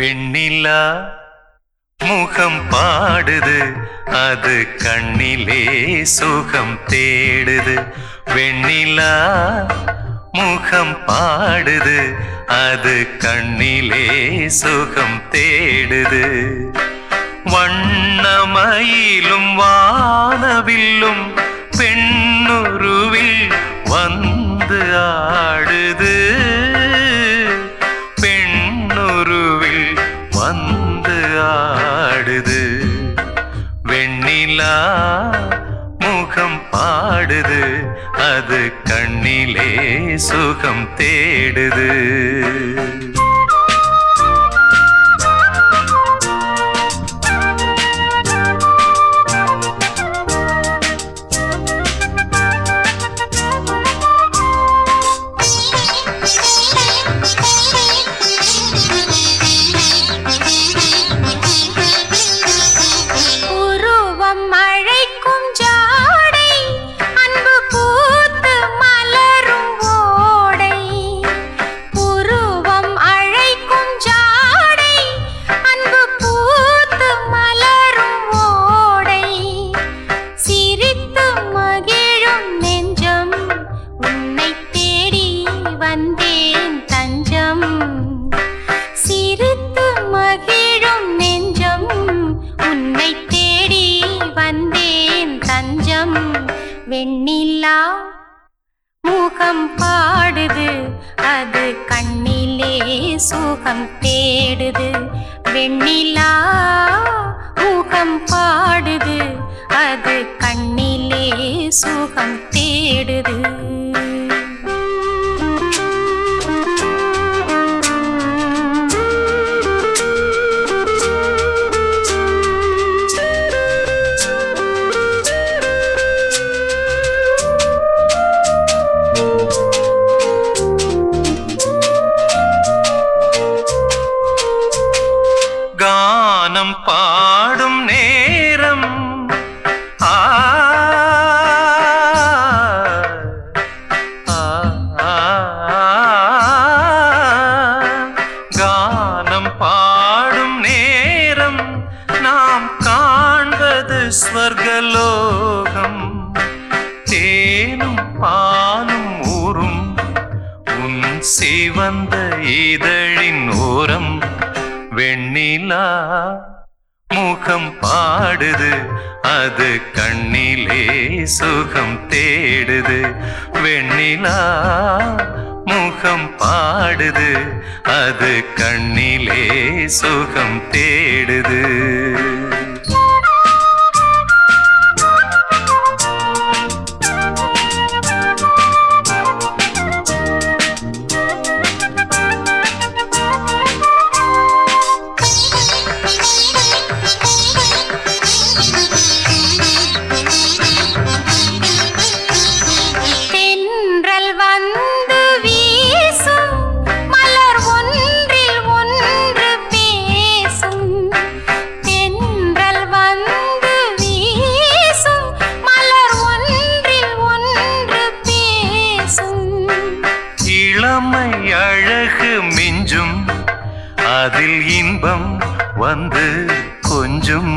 வெண்ணிலா முகம் பாடுது அது கண்ணிலே சுகம் தேடுது வெண்ணிலா முகம் பாடுது அது கண்ணிலே சுகம் தேடுது வண்ணமயிலும் வானவில்லும் பெண்ணுருவில் வந்து ஆடுது பெண்ணுருவில் வந்து ஆடுது வெண்ணிலா முகம் பாடுது அது கண்ணிலே சுகம் தேடுது உருவம் அழைக்கும் ஜாடை அன்பு பூத்து மலரும் ஓடை உருவம் அழைக்கும் ஜாடை அன்பு பூத்து மலரும் ஓடை சிரித்து மகிழும் நெஞ்சம் உன்னை தேடி வந்தேன் தஞ்சம் சிரித்து மகிழும் நெஞ்சம் உன்னை தேடி வந்தேன் தஞ்சம் வெண்ணிலா முகம் பாடுது அது கண்ணிலே சுகம் தேடுது வெண்ணிலா முகம் பாடுது அது கண்ணிலே சுகம் தேடுது கானம் பாடும் நேரம் ஆ ஆ, ஆ, கானம் பாடும் நேரம் நாம் காண்பது ஸ்வர்கலோகம் தேனும் பாலும் ஊறும் உன் சிவந்த இதழின் ஓரம் வெண்ணிலா முகம் பாடுது அது கண்ணிலே சுகம் தேடுது வெண்ணிலா முகம் பாடுது அது கண்ணிலே சுகம் தேடுது தென்றல் வந்து வீசும் மலர் ஒன்றில் ஒன்று பேசும் தென்றல் வந்து வீசும் மலர் ஒன்றில் ஒன்று பேசும் இளமை அழகு மிஞ்சும் அதில் இன்பம் வந்து கொஞ்சும்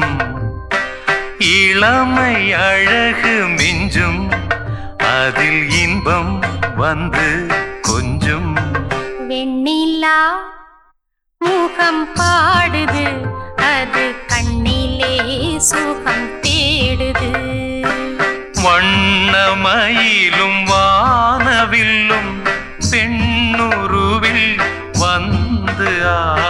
இளமை அழகு மிஞ்சும் அதில் இன்பம் வந்து கொஞ்சும் வெண்ணிலா முகம் பாடுது அது கண்ணிலே சுகம் தேடுது வண்ணமயிலும் வானவில்லும் பெண்ணுருவில் வந்து